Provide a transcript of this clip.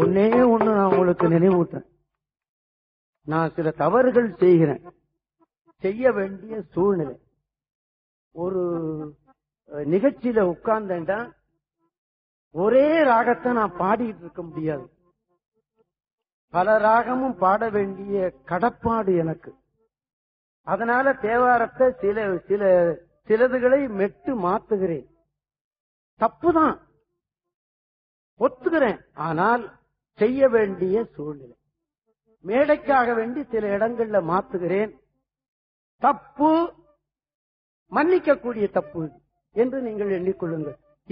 ஒன்னே ஒண்ணு நான் உங்களுக்கு நினைவூட்டேன் நான் சில தவறுகள் செய்கிறேன் செய்ய வேண்டிய சூழ்நிலை ஒரு அஹ், நிகழ்ச்சியில உட்கார்ந்தேன்டா ஒரே ராகத்தை நான் பாடிட்டு இருக்க முடியாது பல ராகமும் பாட வேண்டிய கடப்பாடு எனக்கு அதனால தேவாரத்தை சில சில சிலதுகளை மெட்டு மாத்துகிறேன் தப்புதான் ஒத்துக்கிறேன் ஆனால் செய்ய வேண்டிய சூழ்நிலை மேடைக்காக வேண்டி சில இடங்கள்ல மாத்துகிறேன் தப்பு மன்னிக்கக்கூடிய தப்பு இது என்று நீங்கள் எண்ணிக்கொள்ளுங்கள்